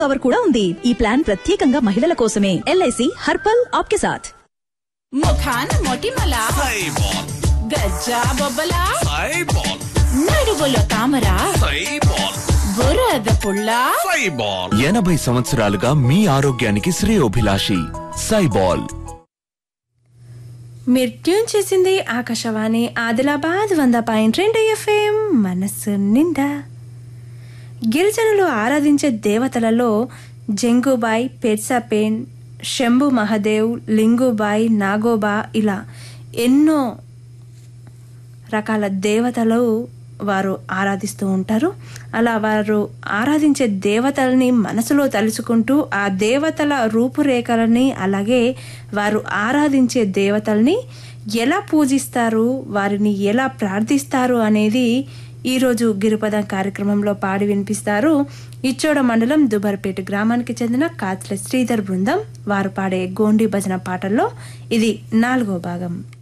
cover కూడా ఉంది ఈ ప్లాన్ ప్రత్యేకంగా మహిళల కోసమే ఎల్ఐసి హర్పల్ ఆప్కే సాథ్ ముఖాన మొటిమల సైబాల్ గజ్జా బొబ్బల సైబాల్ నడువులో తామర సైబాల్ బురద పుల్ల సైబాల్ ఎనభై సంవత్సరాలుగా మీ ఆరోగ్యానికి శ్రేయోభిలాషి సైబాల్ మీరు ట్యూన్ చేసింది ఆకాశవాణి ఆదిలాబాద్ వంద పాయింట్ రెండు ఎఫ్ఎం మనస్సు నిండా గిరిజనులు ఆరాధించే దేవతలలో జంగుబాయ్ పెర్సాపేన్ శంభు మహదేవ్ లింగుబాయ్ నాగోబా ఇలా ఎన్నో రకాల దేవతలు వారు ఆరాధిస్తూ ఉంటారు అలా వారు ఆరాధించే దేవతల్ని మనసులో తలుచుకుంటూ ఆ దేవతల రూపురేఖలని అలాగే వారు ఆరాధించే దేవతల్ని ఎలా పూజిస్తారు వారిని ఎలా ప్రార్థిస్తారు అనేది ఈరోజు గిరిపదం కార్యక్రమంలో పాడి వినిపిస్తారు ఇచ్చోడ మండలం దుబర్పేట గ్రామానికి చెందిన కాత్ల శ్రీధర్ బృందం వారు పాడే గోండి భజన పాటల్లో ఇది నాలుగో భాగం